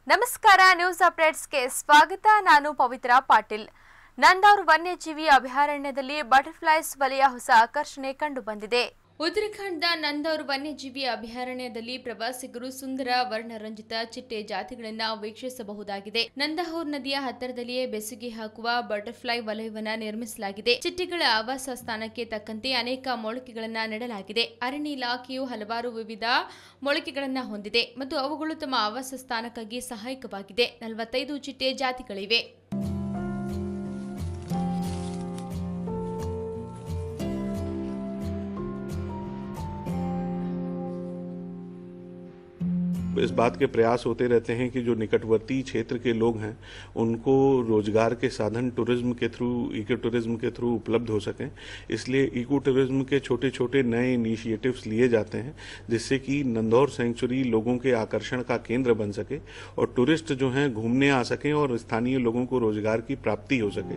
ನಮಸ್ಕಾರ ನ್ಯೂಸ್ ಅಪ್ಡೇಟ್ಸ್ಗೆ ಸ್ವಾಗತ ನಾನು ಪವಿತ್ರ ಪಾಟೀಲ್ ನಂದೌರ್ ವನ್ಯಜೀವಿ ಅಭಯಾರಣ್ಯದಲ್ಲಿ ಬಟರ್ಫ್ಲೈಸ್ ವಲಯ ಹೊಸ ಆಕರ್ಷಣೆ ಕಂಡುಬಂದಿದೆ ಉತ್ತರಾಖಂಡದ ನಂದೌರ್ ವನ್ಯಜೀವಿ ಅಭಯಾರಣ್ಯದಲ್ಲಿ ಪ್ರವಾಸಿಗರು ಸುಂದರ ವರ್ಣರಂಜಿತ ಚಿಟ್ಟೆ ಜಾತಿಗಳನ್ನು ವೀಕ್ಷಿಸಬಹುದಾಗಿದೆ ನಂದಹೌರ್ ನದಿಯ ಹತ್ತಿರದಲ್ಲಿಯೇ ಬೆಸುಗೆ ಹಾಕುವ ಬಟರ್ಫ್ಲೈ ವಲಯವನ್ನ ನಿರ್ಮಿಸಲಾಗಿದೆ ಚಿಟ್ಟೆಗಳ ಆವಾಸ ಸ್ಥಾನಕ್ಕೆ ತಕ್ಕಂತೆ ಅನೇಕ ಮೊಳಕೆಗಳನ್ನು ನೆಡಲಾಗಿದೆ ಅರಣ್ಯ ಇಲಾಖೆಯು ಹಲವಾರು ವಿವಿಧ ಮೊಳಕೆಗಳನ್ನು ಹೊಂದಿದೆ ಮತ್ತು ಅವುಗಳು ತಮ್ಮ ಆವಾಸ ಸ್ಥಾನಕ್ಕಾಗಿ ಸಹಾಯಕವಾಗಿದೆ ನಲವತ್ತೈದು ಚಿಟ್ಟೆ ಜಾತಿಗಳಿವೆ इस बात के प्रयास होते रहते हैं कि जो निकटवर्ती क्षेत्र के लोग हैं उनको रोजगार के साधन टूरिज्म के थ्रू इको टूरिज्म के थ्रू उपलब्ध हो सकें इसलिए इको टूरिज्म के छोटे छोटे नए इनिशिएटिव्स लिए जाते हैं जिससे कि नंदौर सेंचुरी लोगों के आकर्षण का केंद्र बन सके और टूरिस्ट जो हैं घूमने आ सकें और स्थानीय लोगों को रोजगार की प्राप्ति हो सके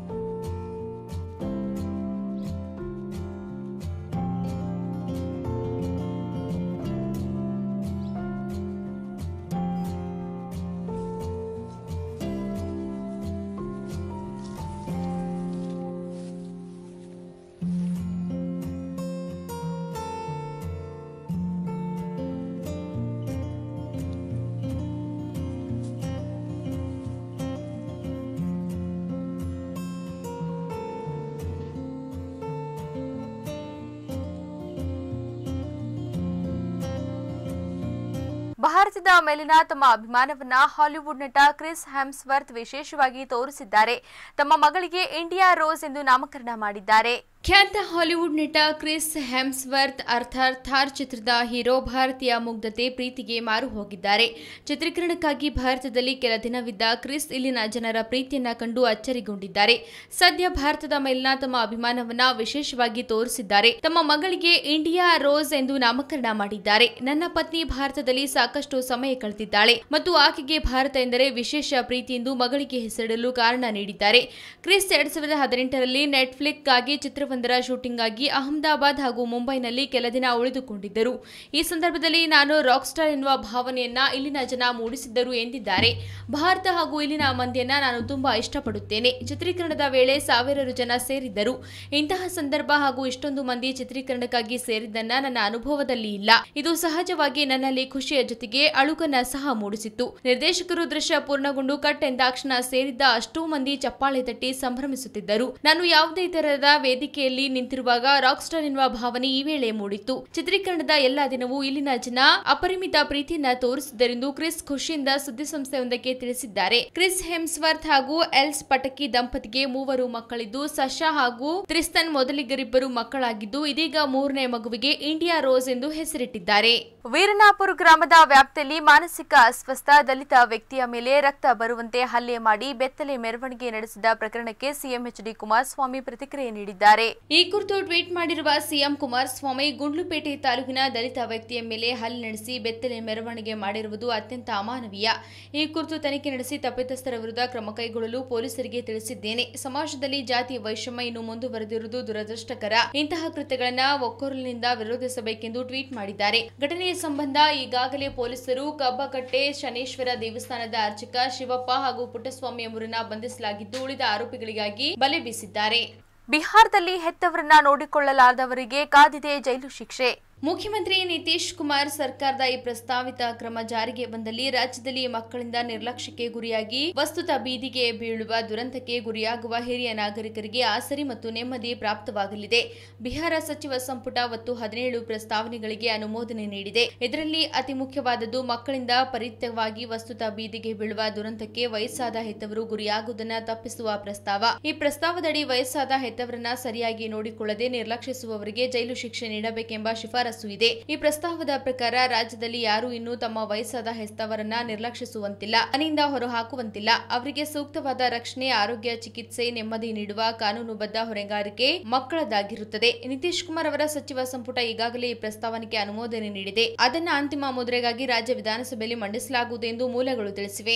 ಭಾರತದ ಮೇಲಿನ ತಮ್ಮ ಅಭಿಮಾನವನ್ನ ಹಾಲಿವುಡ್ ನಟ ಕ್ರಿಸ್ ಹ್ಯಾಮ್ಸ್ವರ್ತ್ ವಿಶೇಷವಾಗಿ ತೋರಿಸಿದ್ದಾರೆ ತಮ್ಮ ಮಗಳಿಗೆ ಇಂಡಿಯಾ ರೋಸ್ ಎಂದು ನಾಮಕರಣ ಮಾಡಿದ್ದಾರೆ ಖ್ಯಾತ ಹಾಲಿವುಡ್ ನಟ ಕ್ರಿಸ್ ಹೆಮ್ಸ್ವರ್ತ್ ಅರ್ಥಾತ್ ಥಾರ್ ಚಿತ್ರದ ಹೀರೋ ಭಾರತೀಯ ಮುಗ್ಧತೆ ಪ್ರೀತಿಗೆ ಮಾರು ಹೋಗಿದ್ದಾರೆ ಚಿತ್ರೀಕರಣಕ್ಕಾಗಿ ಭಾರತದಲ್ಲಿ ಕೆಲ ದಿನವಿದ್ದ ಕ್ರಿಸ್ ಇಲ್ಲಿನ ಜನರ ಪ್ರೀತಿಯನ್ನ ಕಂಡು ಅಚ್ಚರಿಗೊಂಡಿದ್ದಾರೆ ಸದ್ಯ ಭಾರತದ ಮೇಲಿನ ತಮ್ಮ ಅಭಿಮಾನವನ್ನ ವಿಶೇಷವಾಗಿ ತೋರಿಸಿದ್ದಾರೆ ತಮ್ಮ ಮಗಳಿಗೆ ಇಂಡಿಯಾ ರೋಸ್ ಎಂದು ನಾಮಕರಣ ಮಾಡಿದ್ದಾರೆ ನನ್ನ ಪತ್ನಿ ಭಾರತದಲ್ಲಿ ಸಾಕಷ್ಟು ಸಮಯ ಕಳೆದಿದ್ದಾಳೆ ಮತ್ತು ಆಕೆಗೆ ಭಾರತ ಎಂದರೆ ವಿಶೇಷ ಪ್ರೀತಿ ಎಂದು ಮಗಳಿಗೆ ಹೆಸರಿಡಲು ಕಾರಣ ನೀಡಿದ್ದಾರೆ ಕ್ರಿಸ್ ಎರಡ್ ಸಾವಿರದ ಹದಿನೆಂಟರಲ್ಲಿ ನೆಟ್ಫ್ಲಿಕ್ಗಾಗಿ ಚಿತ್ರವೊಂದರ ಶೂಟಿಂಗ್ ಆಗಿ ಅಹಮದಾಬಾದ್ ಹಾಗೂ ಮುಂಬೈನಲ್ಲಿ ಕೆಲ ದಿನ ಉಳಿದುಕೊಂಡಿದ್ದರು ಈ ಸಂದರ್ಭದಲ್ಲಿ ನಾನು ರಾಕ್ ಸ್ಟಾರ್ ಎನ್ನುವ ಭಾವನೆಯನ್ನ ಇಲ್ಲಿನ ಜನ ಮೂಡಿಸಿದ್ದರು ಎಂದಿದ್ದಾರೆ ಭಾರತ ಹಾಗೂ ಇಲ್ಲಿನ ಮಂದಿಯನ್ನ ನಾನು ತುಂಬಾ ಇಷ್ಟಪಡುತ್ತೇನೆ ಚಿತ್ರೀಕರಣದ ವೇಳೆ ಸಾವಿರಾರು ಜನ ಸೇರಿದ್ದರು ಇಂತಹ ಸಂದರ್ಭ ಹಾಗೂ ಇಷ್ಟೊಂದು ಮಂದಿ ಚಿತ್ರೀಕರಣಕ್ಕಾಗಿ ಸೇರಿದ್ದನ್ನ ನನ್ನ ಅನುಭವದಲ್ಲಿ ಇಲ್ಲ ಇದು ಸಹಜವಾಗಿ ನನ್ನಲ್ಲಿ ಖುಷಿಯ ಜೊತೆಗೆ ಅಳುಕನ್ನ ಸಹ ಮೂಡಿಸಿತ್ತು ನಿರ್ದೇಶಕರು ದೃಶ್ಯ ಪೂರ್ಣಗೊಂಡು ಕಟ್ ಎಂದಾಕ್ಷಣ ಸೇರಿದ್ದ ಅಷ್ಟೂ ಮಂದಿ ಚಪ್ಪಾಳೆ ತಟ್ಟಿ ಸಂಭ್ರಮಿಸುತ್ತಿದ್ದರು ನಾನು ಯಾವುದೇ ತರಹದ ವೇದಿಕೆಯಲ್ಲಿ ನಿಂತಿರುವಾಗ ರಾಕ್ ಸ್ಟಾರ್ ಎನ್ನುವ ಭಾವನೆ ಈ ವೇಳೆ ಮೂಡಿತ್ತು ಚಿತ್ರೀಕರಣದ ಎಲ್ಲಾ ದಿನವೂ ಇಲ್ಲಿನ ಜನ ಅಪರಿಮಿತ ಪ್ರೀತಿಯನ್ನ ತೋರಿಸಿದ್ದರೆಂದು ಕ್ರಿಸ್ ಖುಷಿಯಿಂದ ಸುದ್ದಿಸಂಸ್ಥೆಯೊಂದಕ್ಕೆ ತಿಳಿಸಿದ್ದಾರೆ ಕ್ರಿಸ್ ಹೆಮ್ಸ್ವರ್ತ್ ಹಾಗೂ ಎಲ್ಸ್ ಪಟಕಿ ದಂಪತಿಗೆ ಮೂವರು ಮಕ್ಕಳಿದ್ದು ಸಶಾ ಹಾಗೂ ತ್ರಿಸ್ತನ್ ಮೊದಲಿಗರಿಬ್ಬರು ಮಕ್ಕಳಾಗಿದ್ದು ಇದೀಗ ಮೂರನೇ ಮಗುವಿಗೆ ಇಂಡಿಯಾ ರೋಸ್ ಎಂದು ಹೆಸರಿಟ್ಟಿದ್ದಾರೆ ವೀರನಾಪುರ ಗ್ರಾಮದ ವ್ಯಾಪ್ತಿಯಲ್ಲಿ ಮಾನಸಿಕ ಅಸ್ವಸ್ಥ ದಲಿತ ವ್ಯಕ್ತಿಯ ಮೇಲೆ ರಕ್ತ ಬರುವಂತೆ ಹಲ್ಲೆ ಮಾಡಿ ಬೆತ್ತಲೆ ಮೆರವಣಿಗೆ ನಡೆಸಿದ ಪ್ರಕರಣಕ್ಕೆ ಸಿಎಂ ಎಚ್ ಡಿ ಕುಮಾರಸ್ವಾಮಿ ಪ್ರತಿಕ್ರಿಯೆ ನೀಡಿದ್ದಾರೆ ಈ ಕುರಿತು ಟ್ವೀಟ್ ಮಾಡಿರುವ ಸಿಎಂ ಕುಮಾರಸ್ವಾಮಿ ಗುಂಡ್ಲುಪೇಟೆ ತಾಲೂಕಿನ ದಲಿತ ವ್ಯಕ್ತಿಯ ಮೇಲೆ ಹಲ್ಲೆ ನಡೆಸಿ ಬೆತ್ತಲೆ ಮೆರವಣಿಗೆ ಮಾಡಿರುವುದು ಅತ್ಯಂತ ಅಮಾನವೀಯ ಈ ಕುರಿತು ತನಿಖೆ ನಡೆಸಿ ತಪ್ಪಿತಸ್ಥರ ವಿರುದ್ಧ ಕ್ರಮ ಕೈಗೊಳ್ಳಲು ಪೊಲೀಸರಿಗೆ ತಿಳಿಸಿದ್ದೇನೆ ಸಮಾಜದಲ್ಲಿ ಜಾತಿ ವೈಷಮ್ಯ ಇನ್ನು ಮುಂದುವರೆದಿರುವುದು ದುರದೃಷ್ಟಕರ ಇಂತಹ ಕೃತ್ಯಗಳನ್ನ ಒಕ್ಕೊರಲಿನಿಂದ ವಿರೋಧಿಸಬೇಕೆಂದು ಟ್ವೀಟ್ ಮಾಡಿದ್ದಾರೆ ಘಟನೆಯ ಸಂಬಂಧ ಈಗಾಗಲೇ ಪೊಲೀಸರು ಕಬ್ಬಕಟ್ಟೆ ಶನೇಶ್ವರ ದೇವಸ್ಥಾನದ ಅರ್ಚಕ ಶಿವಪ್ಪ ಹಾಗೂ ಪುಟ್ಟಸ್ವಾಮಿ ಅವರನ್ನ ಬಂಧಿಸಲಾಗಿದ್ದು ಉಳಿದ ಆರೋಪಿಗಳಿಗಾಗಿ ಬಲೆ ಬೀಸಿದ್ದಾರೆ ಬಿಹಾರದಲ್ಲಿ ಹೆತ್ತವರನ್ನ ನೋಡಿಕೊಳ್ಳಲಾದವರಿಗೆ ಕಾದಿದೆ ಜೈಲು ಶಿಕ್ಷೆ ಮುಖ್ಯಮಂತ್ರಿ ನಿತೀಶ್ ಕುಮಾರ್ ಸರ್ಕಾರದ ಈ ಪ್ರಸ್ತಾವಿತ ಕ್ರಮ ಜಾರಿಗೆ ಬಂದಲ್ಲಿ ರಾಜ್ಯದಲ್ಲಿ ಮಕ್ಕಳಿಂದ ನಿರ್ಲಕ್ಷ್ಯಕ್ಕೆ ಗುರಿಯಾಗಿ ವಸ್ತುತ ಬೀದಿಗೆ ಬೀಳುವ ದುರಂತಕ್ಕೆ ಗುರಿಯಾಗುವ ಹಿರಿಯ ನಾಗರಿಕರಿಗೆ ಆಸರಿ ಮತ್ತು ನೆಮ್ಮದಿ ಪ್ರಾಪ್ತವಾಗಲಿದೆ ಬಿಹಾರ ಸಚಿವ ಸಂಪುಟ ಒತ್ತು ಹದಿನೇಳು ಪ್ರಸ್ತಾವನೆಗಳಿಗೆ ಅನುಮೋದನೆ ನೀಡಿದೆ ಇದರಲ್ಲಿ ಅತಿ ಮುಖ್ಯವಾದದ್ದು ಮಕ್ಕಳಿಂದ ಪರಿತ್ಯವಾಗಿ ವಸ್ತುತ ಬೀದಿಗೆ ಬೀಳುವ ದುರಂತಕ್ಕೆ ವಯಸ್ಸಾದ ಹೆತ್ತವರು ಗುರಿಯಾಗುವುದನ್ನು ತಪ್ಪಿಸುವ ಪ್ರಸ್ತಾವ ಈ ಪ್ರಸ್ತಾವದಡಿ ವಯಸ್ಸಾದ ಹೆತ್ತವರನ್ನ ಸರಿಯಾಗಿ ನೋಡಿಕೊಳ್ಳದೆ ನಿರ್ಲಕ್ಷಿಸುವವರಿಗೆ ಜೈಲು ಶಿಕ್ಷೆ ನೀಡಬೇಕೆಂಬ ಶಿಫಾರಸು ಇದೆ ಈ ಪ್ರಸ್ತಾವದ ಪ್ರಕಾರ ರಾಜ್ಯದಲ್ಲಿ ಯಾರು ಇನ್ನೂ ತಮ್ಮ ವಯಸ್ಸಾದ ಹೆತ್ತವರನ್ನ ನಿರ್ಲಕ್ಷಿಸುವಂತಿಲ್ಲ ಮನೆಯಿಂದ ಹೊರಹಾಕುವಂತಿಲ್ಲ ಅವರಿಗೆ ಸೂಕ್ತವಾದ ರಕ್ಷಣೆ ಆರೋಗ್ಯ ಚಿಕಿತ್ಸೆ ನೆಮ್ಮದಿ ನೀಡುವ ಕಾನೂನುಬದ್ಧ ಹೊಣೆಗಾರಿಕೆ ಮಕ್ಕಳದಾಗಿರುತ್ತದೆ ನಿತೀಶ್ ಕುಮಾರ್ ಅವರ ಸಚಿವ ಸಂಪುಟ ಈಗಾಗಲೇ ಈ ಪ್ರಸ್ತಾವನೆಗೆ ಅನುಮೋದನೆ ನೀಡಿದೆ ಅದನ್ನ ಅಂತಿಮ ಮುದ್ರೆಗಾಗಿ ರಾಜ್ಯ ವಿಧಾನಸಭೆಯಲ್ಲಿ ಮಂಡಿಸಲಾಗುವುದು ಎಂದು ಮೂಲಗಳು ತಿಳಿಸಿವೆ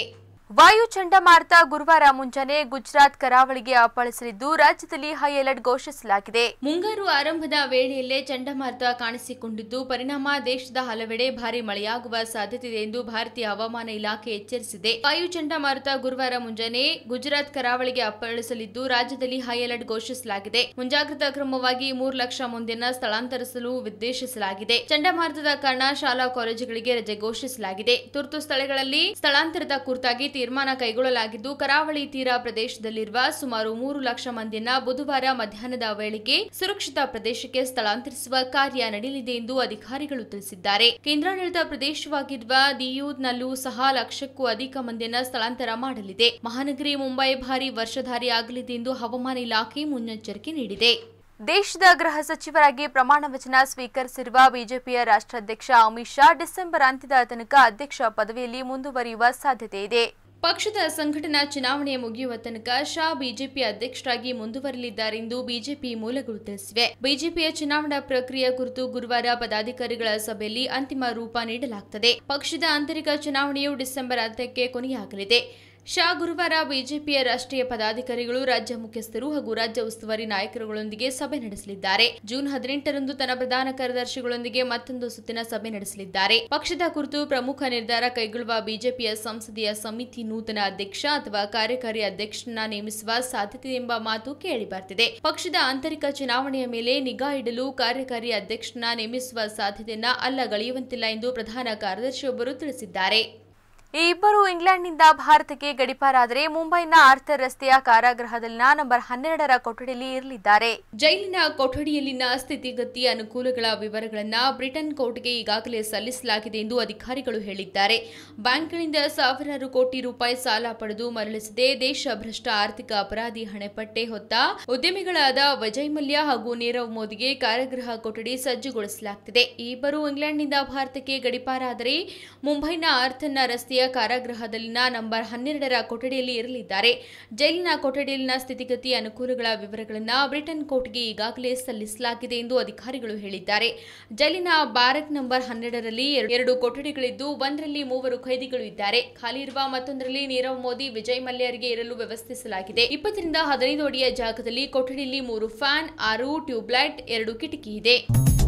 ವಾಯು ಚಂಡಮಾರುತ ಗುರುವಾರ ಮುಂಜಾನೆ ಗುಜರಾತ್ ಕರಾವಳಿಗೆ ಅಪ್ಪಳಿಸಲಿದ್ದು ರಾಜ್ಯದಲ್ಲಿ ಹೈ ಅಲರ್ಟ್ ಘೋಷಿಸಲಾಗಿದೆ ಮುಂಗಾರು ಆರಂಭದ ವೇಳೆಯಲ್ಲೇ ಚಂಡಮಾರುತ ಕಾಣಿಸಿಕೊಂಡಿದ್ದು ಪರಿಣಾಮ ದೇಶದ ಹಲವೆಡೆ ಭಾರಿ ಮಳೆಯಾಗುವ ಸಾಧ್ಯತೆ ಇದೆ ಎಂದು ಭಾರತೀಯ ಹವಾಮಾನ ಇಲಾಖೆ ಎಚ್ಚರಿಸಿದೆ ವಾಯು ಚಂಡಮಾರುತ ಗುರುವಾರ ಮುಂಜಾನೆ ಗುಜರಾತ್ ಕರಾವಳಿಗೆ ಅಪ್ಪಳಿಸಲಿದ್ದು ರಾಜ್ಯದಲ್ಲಿ ಹೈ ಅಲರ್ಟ್ ಘೋಷಿಸಲಾಗಿದೆ ಮುಂಜಾಗ್ರತಾ ಕ್ರಮವಾಗಿ ಮೂರು ಲಕ್ಷ ಮಂದಿಯನ್ನ ಸ್ಥಳಾಂತರಿಸಲು ಉದ್ದೇಶಿಸಲಾಗಿದೆ ಚಂಡಮಾರುತದ ಕಾರಣ ಶಾಲಾ ಕಾಲೇಜುಗಳಿಗೆ ರಜೆ ಘೋಷಿಸಲಾಗಿದೆ ತುರ್ತು ಸ್ಥಳಗಳಲ್ಲಿ ಸ್ಥಳಾಂತರದ ಕುರಿತಾಗಿ ತೀರ್ಮಾನ ಕೈಗೊಳ್ಳಲಾಗಿದ್ದು ಕರಾವಳಿ ತೀರ ಪ್ರದೇಶದಲ್ಲಿರುವ ಸುಮಾರು ಮೂರು ಲಕ್ಷ ಮಂದಿಯನ್ನ ಬುಧವಾರ ಮಧ್ಯಾಹ್ನದ ವೇಳೆಗೆ ಸುರಕ್ಷಿತ ಪ್ರದೇಶಕ್ಕೆ ಸ್ಥಳಾಂತರಿಸುವ ಕಾರ್ಯ ನಡೆಯಲಿದೆ ಎಂದು ಅಧಿಕಾರಿಗಳು ತಿಳಿಸಿದ್ದಾರೆ ಕೇಂದ್ರಾಡಳಿತ ಪ್ರದೇಶವಾಗಿರುವ ದಿಯೂದ್ನಲ್ಲೂ ಸಹ ಲಕ್ಷಕ್ಕೂ ಅಧಿಕ ಮಂದಿಯನ್ನ ಸ್ಥಳಾಂತರ ಮಾಡಲಿದೆ ಮಹಾನಗರಿ ಮುಂಬೈ ಭಾರಿ ವರ್ಷಧಾರಿ ಆಗಲಿದೆ ಎಂದು ಹವಾಮಾನ ಇಲಾಖೆ ಮುನ್ನೆಚ್ಚರಿಕೆ ನೀಡಿದೆ ದೇಶದ ಗೃಹ ಸಚಿವರಾಗಿ ಪ್ರಮಾಣ ವಚನ ಸ್ವೀಕರಿಸಿರುವ ಬಿಜೆಪಿಯ ರಾಷ್ಟ್ರಾಧ್ಯಕ್ಷ ಅಮಿತ್ ಶಾ ಡಿಸೆಂಬರ್ ಅಂತ್ಯದ ತನಕ ಅಧ್ಯಕ್ಷ ಪದವಿಯಲ್ಲಿ ಮುಂದುವರಿಯುವ ಸಾಧ್ಯತೆ ಇದೆ ಪಕ್ಷದ ಸಂಘಟನಾ ಚುನಾವಣೆ ಮುಗಿಯುವ ತನಕ ಶಾ ಬಿಜೆಪಿ ಅಧ್ಯಕ್ಷರಾಗಿ ಮುಂದುವರಲಿದ್ದಾರೆ ಎಂದು ಬಿಜೆಪಿ ಮೂಲಗಳು ತಿಳಿಸಿವೆ ಬಿಜೆಪಿಯ ಚುನಾವಣಾ ಪ್ರಕ್ರಿಯೆ ಕುರಿತು ಗುರುವಾರ ಪದಾಧಿಕಾರಿಗಳ ಸಭೆಯಲ್ಲಿ ಅಂತಿಮ ರೂಪ ನೀಡಲಾಗುತ್ತದೆ ಪಕ್ಷದ ಆಂತರಿಕ ಚುನಾವಣೆಯು ಡಿಸೆಂಬರ್ ಅಂತ್ಯಕ್ಕೆ ಕೊನೆಯಾಗಲಿದೆ ಶಾ ಗುರುವಾರ ಬಿಜೆಪಿಯ ರಾಷ್ಟ್ರೀಯ ಪದಾಧಿಕಾರಿಗಳು ರಾಜ್ಯ ಮುಖ್ಯಸ್ಥರು ಹಾಗೂ ರಾಜ್ಯ ಉಸ್ತುವಾರಿ ನಾಯಕರುಗಳೊಂದಿಗೆ ಸಭೆ ನಡೆಸಲಿದ್ದಾರೆ ಜೂನ್ ಹದಿನೆಂಟರಂದು ತನ್ನ ಪ್ರಧಾನ ಕಾರ್ಯದರ್ಶಿಗಳೊಂದಿಗೆ ಮತ್ತೊಂದು ಸುತ್ತಿನ ಸಭೆ ನಡೆಸಲಿದ್ದಾರೆ ಪಕ್ಷದ ಕುರಿತು ಪ್ರಮುಖ ನಿರ್ಧಾರ ಕೈಗೊಳ್ಳುವ ಬಿಜೆಪಿಯ ಸಂಸದೀಯ ಸಮಿತಿ ನೂತನ ಅಧ್ಯಕ್ಷ ಅಥವಾ ಕಾರ್ಯಕಾರಿ ಅಧ್ಯಕ್ಷರನ್ನ ನೇಮಿಸುವ ಸಾಧ್ಯತೆ ಎಂಬ ಮಾತು ಕೇಳಿಬರ್ತಿದೆ ಪಕ್ಷದ ಆಂತರಿಕ ಚುನಾವಣೆಯ ಮೇಲೆ ನಿಗಾ ಇಡಲು ಕಾರ್ಯಕಾರಿ ಅಧ್ಯಕ್ಷರನ್ನ ನೇಮಿಸುವ ಸಾಧ್ಯತೆಯನ್ನ ಅಲ್ಲಗಳೆಯುವಂತಿಲ್ಲ ಎಂದು ಪ್ರಧಾನ ಕಾರ್ಯದರ್ಶಿಯೊಬ್ಬರು ತಿಳಿಸಿದ್ದಾರೆ ಈ ಇಬ್ಬರು ಇಂಗ್ಲೆಂಡ್ನಿಂದ ಭಾರತಕ್ಕೆ ಗಡಿಪಾರಾದರೆ ಮುಂಬೈನ ಆರ್ಥರ್ ರಸ್ತೆಯ ಕಾರಾಗೃಹದಲ್ಲಿನ ನಂಬರ್ ಹನ್ನೆರಡರ ಕೊಠಡಿಯಲ್ಲಿ ಇರಲಿದ್ದಾರೆ ಜೈಲಿನ ಕೊಠಡಿಯಲ್ಲಿನ ಸ್ಥಿತಿಗತಿ ಅನುಕೂಲಗಳ ವಿವರಗಳನ್ನು ಬ್ರಿಟನ್ ಕೋರ್ಟ್ಗೆ ಈಗಾಗಲೇ ಸಲ್ಲಿಸಲಾಗಿದೆ ಎಂದು ಅಧಿಕಾರಿಗಳು ಹೇಳಿದ್ದಾರೆ ಬ್ಯಾಂಕ್ಗಳಿಂದ ಸಾವಿರಾರು ಕೋಟಿ ರೂಪಾಯಿ ಸಾಲ ಪಡೆದು ಮರಳಿಸದೆ ದೇಶ ಭ್ರಷ್ಟ ಆರ್ಥಿಕ ಅಪರಾಧಿ ಹಣೆಪಟ್ಟೆ ಹೊತ್ತ ಉದ್ಯಮಿಗಳಾದ ವಿಜಯ್ ಮಲ್ಯ ಹಾಗೂ ನೀರವ್ ಮೋದಿಗೆ ಕಾರಾಗೃಹ ಕೊಠಡಿ ಸಜ್ಜುಗೊಳಿಸಲಾಗುತ್ತಿದೆ ಈ ಇಬ್ಬರು ಇಂಗ್ಲೆಂಡ್ನಿಂದ ಭಾರತಕ್ಕೆ ಗಡಿಪಾರಾದರೆ ಮುಂಬೈನ ಆರ್ಥನ್ನ ರಸ್ತೆಯ ಕಾರಾಗೃಹದಲ್ಲಿನ ನಂಬರ್ ಹನ್ನೆರಡರ ಕೊಠಡಿಯಲ್ಲಿ ಇರಲಿದ್ದಾರೆ ಜೈಲಿನ ಕೊಠಡಿಯಲ್ಲಿನ ಸ್ಥಿತಿಗತಿ ಅನುಕೂಲಗಳ ವಿವರಗಳನ್ನು ಬ್ರಿಟನ್ ಕೋರ್ಟ್ಗೆ ಈಗಾಗಲೇ ಸಲ್ಲಿಸಲಾಗಿದೆ ಎಂದು ಅಧಿಕಾರಿಗಳು ಹೇಳಿದ್ದಾರೆ ಜೈಲಿನ ಬ್ಯಾರಕ್ ನಂಬರ್ ಹನ್ನೆರಡರಲ್ಲಿ ಎರಡು ಕೊಠಡಿಗಳಿದ್ದು ಒಂದರಲ್ಲಿ ಮೂವರು ಖೈದಿಗಳು ಇದ್ದಾರೆ ಖಾಲಿ ಇರುವ ಮತ್ತೊಂದರಲ್ಲಿ ನೀರವ್ ಮೋದಿ ವಿಜಯ್ ಮಲ್ಯರಿಗೆ ಇರಲು ವ್ಯವಸ್ಥಿಸಲಾಗಿದೆ ಇಪ್ಪತ್ತರಿಂದ ಹದಿನೈದು ಅಡಿಯ ಜಾಗದಲ್ಲಿ ಕೊಠಡಿಯಲ್ಲಿ ಮೂರು ಫ್ಯಾನ್ ಆರು ಟ್ಯೂಬ್ಲೈಟ್ ಎರಡು ಕಿಟಕಿ ಇದೆ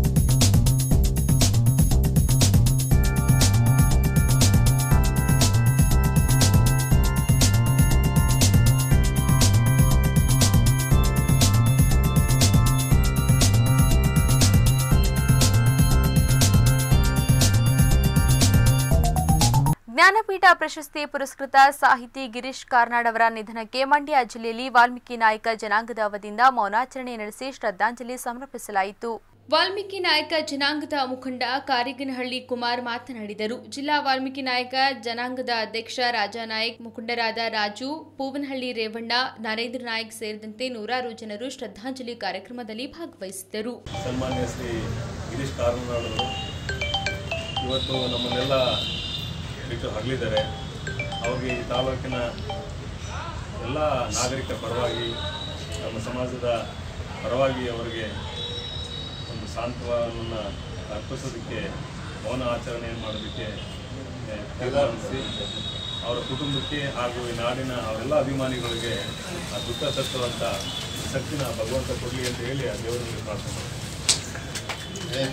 ಜ್ಞಾನಪೀಠ ಪ್ರಶಸ್ತಿ ಪುರಸ್ಕೃತ ಸಾಹಿತಿ ಗಿರೀಶ್ ಕಾರ್ನಾಡ್ ಅವರ ನಿಧನಕ್ಕೆ ಮಂಡ್ಯ ಜಿಲ್ಲೆಯಲ್ಲಿ ವಾಲ್ಮೀಕಿ ನಾಯಕ ಜನಾಂಗದ ವತಿಯಿಂದ ಮೌನಾಚರಣೆ ನಡೆಸಿ ಶ್ರದ್ಧಾಂಜಲಿ ಸಮರ್ಪಿಸಲಾಯಿತು ವಾಲ್ಮೀಕಿ ನಾಯಕ ಜನಾಂಗದ ಮುಖಂಡ ಕಾರಿಗನಹಳ್ಳಿ ಕುಮಾರ್ ಮಾತನಾಡಿದರು ಜಿಲ್ಲಾ ವಾಲ್ಮೀಕಿ ನಾಯಕ ಜನಾಂಗದ ಅಧ್ಯಕ್ಷ ರಾಜಾ ನಾಯಕ್ ಮುಖಂಡರಾದ ರಾಜು ಪೂವನಹಳ್ಳಿ ರೇವಣ್ಣ ನರೇಂದ್ರ ನಾಯಕ್ ಸೇರಿದಂತೆ ನೂರಾರು ಜನರು ಶ್ರದ್ಧಾಂಜಲಿ ಕಾರ್ಯಕ್ರಮದಲ್ಲಿ ಭಾಗವಹಿಸಿದ್ದರು ಸನ್ಮಾನ್ಯ ಶ್ರೀ ಗಿರೀಶ್ ಕಾರ್ನಾಡ್ ಅವರು ಇವತ್ತು ನಮ್ಮನ್ನೆಲ್ಲ ಬಿಟ್ಟು ಹರಳಿದ್ದಾರೆ ಅವ್ರಿಗೆ ಈ ತಾಲೂಕಿನ ಎಲ್ಲ ನಾಗರಿಕರ ಪರವಾಗಿ ನಮ್ಮ ಸಮಾಜದ ಪರವಾಗಿ ಅವರಿಗೆ ಒಂದು ಸಾಂತ್ವನವನ್ನು ಅರ್ಪಿಸೋದಕ್ಕೆ ಮೌನ ಆಚರಣೆಯನ್ನು ಮಾಡೋದಕ್ಕೆ ಆ, ತೀರ್ಮಾನಿಸಿ ಅವರ ಕುಟುಂಬಕ್ಕೆ ಹಾಗೂ ಈ ನಾಡಿನ ಅವರೆಲ್ಲ ಅಭಿಮಾನಿಗಳಿಗೆ ಆ ದುಃಖ ತಟ್ಟುವಂಥ ಶಕ್ತಿನ ಭಗವಂತ ಕೊಡಲಿ ಅಂತ ಹೇಳಿ ಆ ದೇವರಲ್ಲಿ ಪ್ರಾರ್ಥನೆ ಮಾಡ್ತೀನಿ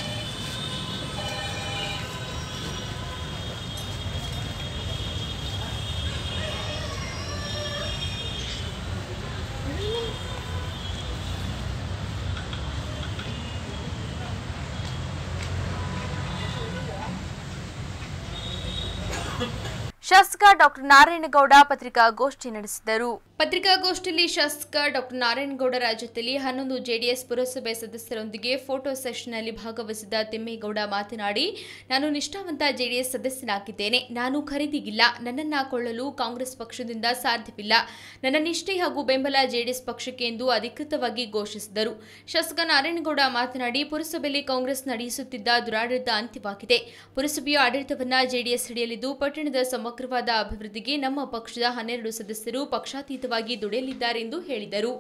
ಶಾಸಕ ಡಾಕ್ಟರ್ ನಾರಾಯಣಗೌಡ ಪತ್ರಿಕಾಗೋಷ್ಠಿ ನಡೆಸಿದರು ಪತ್ರಿಕಾಗೋಷ್ಠಿಯಲ್ಲಿ ಶಾಸಕ ಡಾಕ್ಟರ್ ನಾರಾಯಣಗೌಡರ ಜೊತೆಯಲ್ಲಿ ಹನ್ನೊಂದು ಜೆಡಿಎಸ್ ಪುರಸಭೆ ಸದಸ್ಯರೊಂದಿಗೆ ಫೋಟೋ ಸೆಷನ್ನಲ್ಲಿ ಭಾಗವಹಿಸಿದ ತಿಮ್ಮೇಗೌಡ ಮಾತನಾಡಿ ನಾನು ನಿಷ್ಠಾವಂತ ಜೆಡಿಎಸ್ ಸದಸ್ಯನಾಗಿದ್ದೇನೆ ನಾನು ಖರೀದಿಗಿಲ್ಲ ನನ್ನನ್ನ ಕೊಳ್ಳಲು ಕಾಂಗ್ರೆಸ್ ಪಕ್ಷದಿಂದ ಸಾಧ್ಯವಿಲ್ಲ ನನ್ನ ನಿಷ್ಠೆ ಹಾಗೂ ಬೆಂಬಲ ಜೆಡಿಎಸ್ ಪಕ್ಷಕ್ಕೆ ಎಂದು ಅಧಿಕೃತವಾಗಿ ಘೋಷಿಸಿದರು ಶಾಸಕ ನಾರಾಯಣಗೌಡ ಮಾತನಾಡಿ ಪುರಸಭೆಯಲ್ಲಿ ಕಾಂಗ್ರೆಸ್ ನಡೆಸುತ್ತಿದ್ದ ದುರಾಡಳಿತ ಅಂತ್ಯವಾಗಿದೆ ಪುರಸಭೆಯ ಆಡಳಿತವನ್ನ ಜೆಡಿಎಸ್ ಹಿಡಿಯಲಿದ್ದು ಪಟ್ಟಣದ ಸಮಗ್ರವಾದ ಅಭಿವೃದ್ಧಿಗೆ ನಮ್ಮ ಪಕ್ಷದ ಹನ್ನೆರಡು ಸದಸ್ಯರು ಪಕ್ಷಾತೀತವಾಗಿ ದುಡಿಯಲಿದ್ದಾರೆ ಎಂದು ಹೇಳಿದರು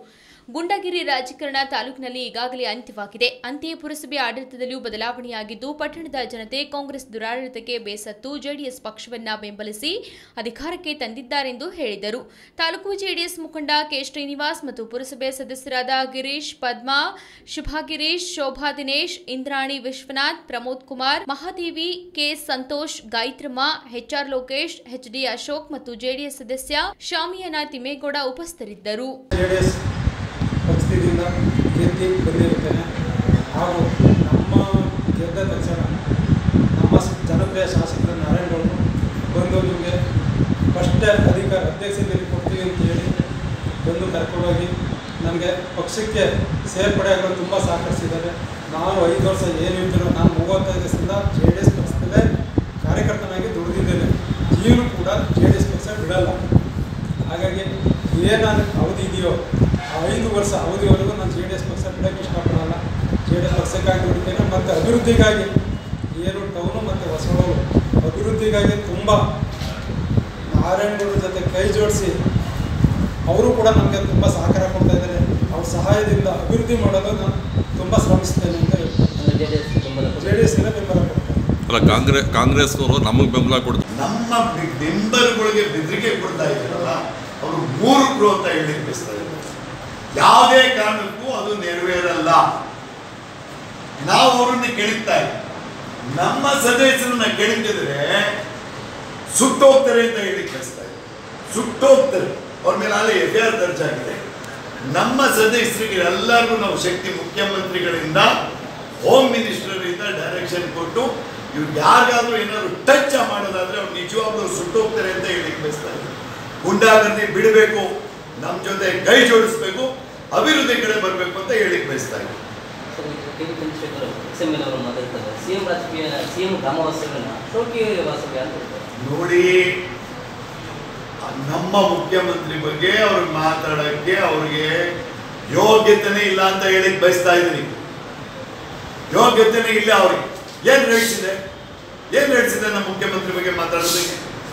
ಗುಂಡಗಿರಿ ರಾಜಕಾರಣ ತಾಲೂಕಿನಲ್ಲಿ ಈಗಾಗಲೇ ಅಂತ್ಯವಾಗಿದೆ ಅಂತೆಯೇ ಪುರಸಭೆ ಆಡಳಿತದಲ್ಲಿಯೂ ಬದಲಾವಣೆಯಾಗಿದ್ದು ಪಟ್ಟಣದ ಜನತೆ ಕಾಂಗ್ರೆಸ್ ದುರಾಡಳಿತಕ್ಕೆ ಬೇಸತ್ತು ಜೆಡಿಎಸ್ ಪಕ್ಷವನ್ನ ಬೆಂಬಲಿಸಿ ಅಧಿಕಾರಕ್ಕೆ ತಂದಿದ್ದಾರೆಂದು ಹೇಳಿದರು ತಾಲೂಕು ಜೆಡಿಎಸ್ ಮುಖಂಡ ಕೆ ಶ್ರೀನಿವಾಸ್ ಮತ್ತು ಪುರಸಭೆ ಸದಸ್ಯರಾದ Girish Padma Shubha Girish Shobha Dinesh Indrani Vishwanath Pramod Kumar Mahadevi K Santosh Gayathramma HR Lokesh HD Ashok ಮತ್ತು ಜೆಡಿಎಸ್ ಸದಸ್ಯ ಶಾಮಿಯಾನ ತಿಮ್ಮೇಗೌಡ ಉಪಸ್ಥಿತರಿದ್ದರು ಜೆ ಡಿ ಎಸ್ ಪಕ್ಷದಿಂದ ಗೆದ್ದು ಬಂದಿರುತ್ತೇನೆ ಹಾಗೂ ನಮ್ಮ ಗೆದ್ದ ತಕ್ಷಣ ನಮ್ಮ ಸ- ಜನಪ್ರಿಯ ಶಾಸಕರು ನಾರಾಯಣಗೌಡರು ಬಂದು ನಿಮಗೆ ಫಸ್ಟ್ ಅಧಿಕಾರ ಅಧ್ಯಕ್ಷತೆಯಲ್ಲಿ ಕೊಡ್ತೀವಿ ಅಂತ ಹೇಳಿ ಬಂದು ಕರ್ಕೊಂಡೋಗಿ ನನಗೆ ಪಕ್ಷಕ್ಕೆ ಸೇರ್ಪಡೆ ಆಗಲು ತುಂಬ ಸಹಕರಿಸಿದ್ದಾರೆ ನಾನು ಐದು ವರ್ಷ ಏನಿದ್ರು ನಾನು ಮೂವತ್ತೈದು ವರ್ಷದಿಂದ ಜೆ ಡಿ ಎಸ್ ಪಕ್ಷದಲ್ಲೇ ಕಾರ್ಯಕರ್ತನಾಗಿ ದುಡಿದಿದ್ದೇನೆ ಈಗಲೂ ಕೂಡ ಜೆ ಡಿ ಎಸ್ ಪಕ್ಷ ಬಿಡಲ್ಲ ಹಾಗಾಗಿ ಏನು ಅವಧಿ ಇದೆಯೋ ಆ ಐದು ವರ್ಷ ಅವಧಿವರೆಗೂ ನಾನು ಜೆ ಡಿ ಎಸ್ ಪಕ್ಷ ಬಿಡೋಕ್ಕೆ ಇಷ್ಟಪಡಲ್ಲ ಜೆ ಡಿ ಎಸ್ ಪಕ್ಷಕ್ಕಾಗಿ ದುಡಿತೇನೆ ಮತ್ತು ಅಭಿವೃದ್ಧಿಗಾಗಿ ಏನು ಟೌನು ಮತ್ತು ಹೊಸಳೂರು ಅಭಿವೃದ್ಧಿಗಾಗಿ ತುಂಬ ನಾರಾಯಣಗೌಡರ ಜೊತೆ ಕೈ ಜೋಡಿಸಿ ಅವರು ಕೂಡ ನಮಗೆ ತುಂಬ ಸಹಕಾರ ಕೊಡ್ತಾ ಇದ್ದಾರೆ ಅವ್ರ ಸಹಾಯದಿಂದ ಅಭಿವೃದ್ಧಿ ಮಾಡೋದು ನಾನು ತುಂಬ ಶ್ರಮಿಸ್ತೇನೆ ಅಂತ ಹೇಳ್ತೀನಿ ಜೆ ಡಿ ಎಸ್ ಬೆಂಬಲ ಜೆ ಡಿ ಎಸ್ಗೆ ಬೆಂಬಲ ಕೊಡ್ತೇನೆ ಅಲ್ಲ ಕಾಂಗ್ರೆಸ್ ಕಾಂಗ್ರೆಸ್ನವರು ನಮಗೆ ಬೆಂಬಲ ಕೊಡ್ತಾರೆ ನಮ್ಮ ಮೆಂಬರ್ಗಳಿಗೆ ಬೆದರಿಕೆ ಕೊಡ್ತಾ ಇದ್ದಾರಲ್ಲ ಅವರು ಮೂರ್ಖರು ಅಂತ ಹೇಳಿಕ್ ಬಯಸ್ತಾ ಇದ್ದಾರೆ ಯಾವುದೇ ಕಾರಣಕ್ಕೂ ಅದು ನೆರವೇರಲ್ಲ ನಾವು ಅವರನ್ನ ಕೇಳುತ್ತಾ ಇಲ್ಲ ನಮ್ಮ ಸದಸ್ಯರನ್ನ ಕೇಳುತ್ತಿದ್ರೆ ಸುಟ್ಟೋಗ್ತಾರೆ ಅಂತ ಹೇಳಿಕ್ ಬಯಸ್ತಾ ಇದ್ದಾರೆ ಸುಟ್ಟೋಗ್ತಾರೆ ಅವ್ರ ಮೇಲೆ ಅಲ್ಲಿ ಎಫ್ ಐ ಆರ್ ದರ್ಜಾಗಿದೆ ನಮ್ಮ ಸದಸ್ಯರಿಗೆ ಎಲ್ಲರಿಗೂ ನಾವು ಶಕ್ತಿ ಮುಖ್ಯಮಂತ್ರಿಗಳಿಂದ ಹೋಮ್ ಮಿನಿಸ್ಟರಿಂದ ಡೈರೆಕ್ಷನ್ ಕೊಟ್ಟು ಇವ್ರು ಯಾರಿಗಾದ್ರೂ ಏನಾದ್ರು ಟಚ್ ಮಾಡೋದಾದ್ರೆ ಅವ್ರು ನಿಜವಾಗ್ಲೂ ಸುಟ್ಟೋಗ್ತಾರೆ ಅಂತ ಹೇಳಿಕ್ ಬಯಸ್ತಾ ಇದ್ದಾರೆ ಗುಂಡಾಗರ್ದಿ ಬಿಡಬೇಕು ನಮ್ಮ ಜೊತೆ ಕೈ ಜೋಡಿಸ್ಬೇಕು ಅಭಿವೃದ್ಧಿ ಕಡೆ ಬರಬೇಕು ಅಂತ ಹೇಳಿಕ್ ಬಯಸ್ತಾ ಇದ್ದಾರೆ sir K V Chandrashekar ex M L ಅವರು ಮಾತಾಡ್ತಾರೆ ಸಿ ಎಂ ರಾಜಕೀಯ ಸಿ ಎಂ ಗ್ರಾಮವಾಸಿಗಳನ್ನ ಶೋಕಿ ವಾಸವ್ಯ ಅಂತ ಹೇಳ್ತಾರೆ. ನೋಡಿ ನಮ್ಮ ಮುಖ್ಯಮಂತ್ರಿ ಬಗ್ಗೆ ಅವ್ರಿಗೆ ಮಾತಾಡಕ್ಕೆ ಅವ್ರಿಗೆ ಯೋಗ್ಯತೆನೇ ಇಲ್ಲ ಅಂತ ಹೇಳಿಕ್ ಬಯಸ್ತಾ ಇದ್ದೀನಿ ಯೋಗ್ಯತೆನೇ ಇಲ್ಲ ಅವ್ರಿಗೆ ಏನ್ ನಡೆಸಿದೆ ಏನ್ ನಡೆಸಿದೆ ನಮ್ಮ ಮುಖ್ಯಮಂತ್ರಿ ಬಗ್ಗೆ ಮಾತಾಡೋದಕ್ಕೆ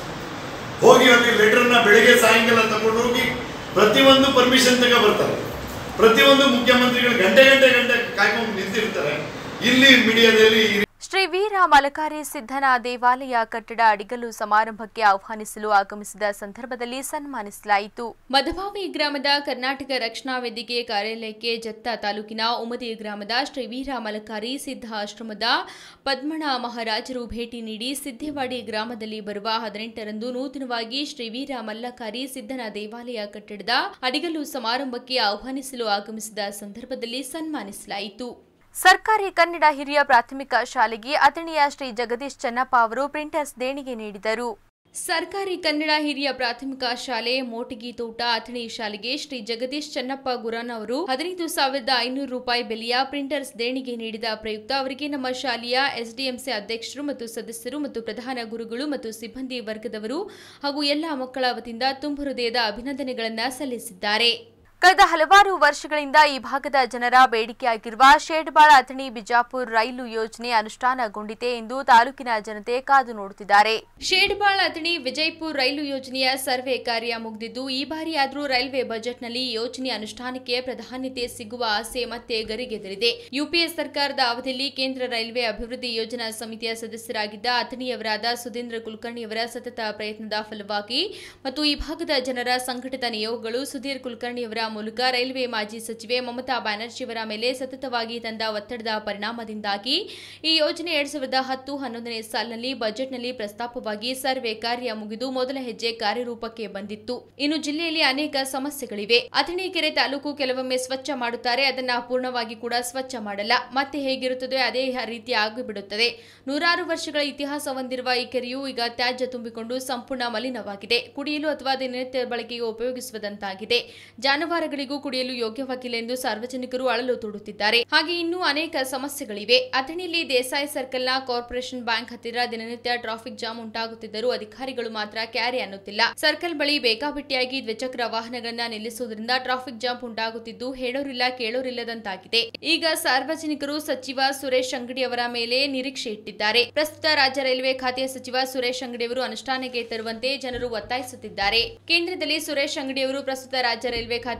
ಹೋಗಿ ಅಲ್ಲಿ ಲೆಟರ್ನ ಬೆಳಿಗ್ಗೆ ಸಾಯಂಕಾಲ ತಗೊಂಡು ಹೋಗಿ ಪ್ರತಿಯೊಂದು ಪರ್ಮಿಷನ್ ತಗ ಬರ್ತಾರೆ ಪ್ರತಿಯೊಂದು ಮುಖ್ಯಮಂತ್ರಿಗಳು ಗಂಟೆ ಗಂಟೆ ಗಂಟೆ ಕಾಯ್ಕೊಂಡು ನಿಂತಿರ್ತಾರೆ ಇಲ್ಲಿ ಮೀಡಿಯಾದಲ್ಲಿ ಈ ಶ್ರೀ ವೀರ ಮಲಕಾರಿ ಸಿದ್ದನ ದೇವಾಲಯ ಕಟ್ಟಡ ಅಡಿಗಲ್ಲು ಸಮಾರಂಭಕ್ಕೆ ಆಹ್ವಾನಿಸಲು ಆಗಮಿಸಿದ ಸಂದರ್ಭದಲ್ಲಿ ಸನ್ಮಾನಿಸಲಾಯಿತು ಮಧುಬಾವಿ ಗ್ರಾಮದ ಕರ್ನಾಟಕ ರಕ್ಷಣಾ ವೇದಿಕೆ ಕಾರ್ಯಾಲಯಕ್ಕೆ ಜತ್ತ ತಾಲೂಕಿನ ಉಮದಿ ಗ್ರಾಮದ ಶ್ರೀ ವೀರ ಮಲಕಾರಿ ಸಿದ್ಧ ಆಶ್ರಮದ ಪದ್ಮಣ ಮಹಾರಾಜರು ಭೇಟಿ ನೀಡಿ ಸಿದ್ದೇವಾಡಿ ಗ್ರಾಮದಲ್ಲಿ ಬರುವ ಹದಿನೆಂಟರಂದು ನೂತನವಾಗಿ ಶ್ರೀ ವೀರ ಮಲ್ಲಕಾರಿ ಸಿದ್ದನ ದೇವಾಲಯ ಕಟ್ಟಡದ ಅಡಿಗಲ್ಲು ಸಮಾರಂಭಕ್ಕೆ ಆಹ್ವಾನಿಸಲು ಆಗಮಿಸಿದ ಸಂದರ್ಭದಲ್ಲಿ ಸನ್ಮಾನಿಸಲಾಯಿತು ಸರ್ಕಾರಿ ಕನ್ನಡ ಹಿರಿಯ ಪ್ರಾಥಮಿಕ ಶಾಲೆಗೆ ಅಥಣಿಯ ಶ್ರೀ ಜಗದೀಶ್ ಚೆನ್ನಪ್ಪ ಅವರು ಪ್ರಿಂಟರ್ಸ್ ದೇಣಿಗೆ ನೀಡಿದರು ಸರ್ಕಾರಿ ಕನ್ನಡ ಹಿರಿಯ ಪ್ರಾಥಮಿಕ ಶಾಲೆ ಮೋಟಗಿ ತೋಟ ಅಥಣಿ ಶಾಲೆಗೆ ಶ್ರೀ ಜಗದೀಶ್ ಚೆನ್ನಪ್ಪ ಗುರಾನ್ ಅವರು ಹದಿನೈದು ಸಾವಿರದ ಐನೂರು ರೂಪಾಯಿ ಬೆಲೆಯ ಪ್ರಿಂಟರ್ಸ್ ದೇಣಿಗೆ ನೀಡಿದ ಪ್ರಯುಕ್ತ ಅವರಿಗೆ ನಮ್ಮ ಶಾಲೆಯ ಎಸ್ಡಿಎಂಸಿ ಅಧ್ಯಕ್ಷರು ಮತ್ತು ಸದಸ್ಯರು ಮತ್ತು ಪ್ರಧಾನ ಗುರುಗಳು ಮತ್ತು ಸಿಬ್ಬಂದಿ ವರ್ಗದವರು ಹಾಗೂ ಎಲ್ಲ ಮಕ್ಕಳ ವತಿಯಿಂದ ತುಂಬು ಹೃದಯದ ಅಭಿನಂದನೆಗಳನ್ನು ಸಲ್ಲಿಸಿದ್ದಾರೆ ಕಳೆದ ಹಲವಾರು ವರ್ಷಗಳಿಂದ ಈ ಭಾಗದ ಜನರ ಬೇಡಿಕೆಯಾಗಿರುವ ಶೇಡ್ಬಾಳ ಅಥಣಿ ಬಿಜಾಪುರ ರೈಲು ಯೋಜನೆ ಅನುಷ್ಠಾನಗೊಂಡಿದೆ ಎಂದು ತಾಲೂಕಿನ ಜನತೆ ಕಾದು ನೋಡುತ್ತಿದ್ದಾರೆ ಶೇಡ್ಬಾಳ ಅಥಣಿ ವಿಜಯಪುರ ರೈಲು ಯೋಜನೆಯ ಸರ್ವೆ ಕಾರ್ಯ ಮುಗಿದಿದ್ದು ಈ ಬಾರಿಯಾದರೂ ರೈಲ್ವೆ ಬಜೆಟ್ನಲ್ಲಿ ಈ ಯೋಜನೆ ಅನುಷ್ಠಾನಕ್ಕೆ ಪ್ರಾಧಾನ್ಯತೆ ಸಿಗುವ ಆಸೆ ಮತ್ತೆ ಗರಿಗೆದರಿದೆ ಯುಪಿಎ ಸರ್ಕಾರದ ಅವಧಿಯಲ್ಲಿ ಕೇಂದ್ರ ರೈಲ್ವೆ ಅಭಿವೃದ್ಧಿ ಯೋಜನಾ ಸಮಿತಿಯ ಸದಸ್ಯರಾಗಿದ್ದ ಅಥಣಿಯವರಾದ ಸುಧೀಂದ್ರ ಕುಲಕರ್ಣಿಯವರ ಸತತ ಪ್ರಯತ್ನದ ಫಲವಾಗಿ ಮತ್ತು ಈ ಭಾಗದ ಜನರ ಸಂಘಟಿತ ನಿಯೋಗಗಳು ಸುಧೀರ್ ಕುಲಕರ್ಣಿಯವರ ಮೂಲಕ ರೈಲ್ವೆ ಮಾಜಿ ಸಚಿವೆ ಮಮತಾ ಬ್ಯಾನರ್ಜಿಯವರ ಮೇಲೆ ಸತತವಾಗಿ ತಂದ ಒತ್ತಡದ ಪರಿಣಾಮದಿಂದಾಗಿ ಈ ಯೋಜನೆ ಎರಡ್ ಸಾವಿರದ ಹತ್ತು ಹನ್ನೊಂದನೇ ಸಾಲಿನಲ್ಲಿ ಬಜೆಟ್ನಲ್ಲಿ ಪ್ರಸ್ತಾಪವಾಗಿ ಸರ್ವೆ ಕಾರ್ಯ ಮುಗಿದು ಮೊದಲ ಹೆಜ್ಜೆ ಕಾರ್ಯರೂಪಕ್ಕೆ ಬಂದಿತ್ತು ಇನ್ನು ಜಿಲ್ಲೆಯಲ್ಲಿ ಅನೇಕ ಸಮಸ್ಯೆಗಳಿವೆ ಅಥಣಿ ಕೆರೆ ತಾಲೂಕು ಕೆಲವೊಮ್ಮೆ ಸ್ವಚ್ಛ ಮಾಡುತ್ತಾರೆ ಅದನ್ನ ಪೂರ್ಣವಾಗಿ ಕೂಡ ಸ್ವಚ್ಛ ಮಾಡಲ್ಲ ಮತ್ತೆ ಹೇಗಿರುತ್ತದೆ ಅದೇ ರೀತಿ ಆಗಿಬಿಡುತ್ತದೆ ನೂರಾರು ವರ್ಷಗಳ ಇತಿಹಾಸ ಹೊಂದಿರುವ ಈ ಕೆರೆಯು ಈಗ ತ್ಯಾಜ್ಯ ತುಂಬಿಕೊಂಡು ಸಂಪೂರ್ಣ ಮಲಿನವಾಗಿದೆ ಕುಡಿಯಲು ಅಥವಾ ದಿನನಿತ್ಯ ಬಳಕೆಗೆ ಉಪಯೋಗಿಸುವುದಂತಾಗಿದೆ ಜಾನುವಾರುಗಳಿಗೂ ಕುಡಿಯಲು ಯೋಗ್ಯವಾಗಿಲ್ಲ ಎಂದು ಸಾರ್ವಜನಿಕರು ಅಳಲು ತೋಡುತ್ತಿದ್ದಾರೆ ಹಾಗೆ ಇನ್ನೂ ಅನೇಕ ಸಮಸ್ಯೆಗಳಿವೆ ಅಥಣಿಯಲ್ಲಿ ದೇಸಾಯಿ ಸರ್ಕಲ್ನ ಕಾರ್ಪೊರೇಷನ್ ಬ್ಯಾಂಕ್ ಹತ್ತಿರ ದಿನನಿತ್ಯ ಟ್ರಾಫಿಕ್ ಜಾಮ್ ಉಂಟಾಗುತ್ತಿದ್ದರೂ ಅಧಿಕಾರಿಗಳು ಮಾತ್ರ ಕ್ಯಾರಿ ಅನ್ನುತ್ತಿಲ್ಲ ಸರ್ಕಲ್ ಬಳಿ ಬೇಕಾಬಿಟ್ಟಿಯಾಗಿ ದ್ವಿಚಕ್ರ ವಾಹನಗಳನ್ನ ನಿಲ್ಲಿಸುವುದರಿಂದ ಟ್ರಾಫಿಕ್ ಜಾಮ್ ಉಂಟಾಗುತ್ತಿದ್ದು ಹೇಳೋರಿಲ್ಲ ಕೇಳೋರಿಲ್ಲದಂತಾಗಿದೆ ಈಗ ಸಾರ್ವಜನಿಕರು ಸಚಿವ ಸುರೇಶ್ ಅಂಗಡಿ ಅವರ ಮೇಲೆ ನಿರೀಕ್ಷೆ ಇಟ್ಟಿದ್ದಾರೆ ಪ್ರಸ್ತುತ ರಾಜ್ಯ ರೈಲ್ವೆ ಖಾತೆಯ ಸಚಿವ ಸುರೇಶ್ ಅಂಗಡಿಯವರು ಅನುಷ್ಠಾನಕ್ಕೆ ತರುವಂತೆ ಜನರು ಒತ್ತಾಯಿಸುತ್ತಿದ್ದಾರೆ ಕೇಂದ್ರದಲ್ಲಿ ಸುರೇಶ್ ಅಂಗಡಿಯವರು ಪ್ರಸ್ತುತ ರಾಜ್ಯ ರೈಲ್ವೆ ಖಾತೆ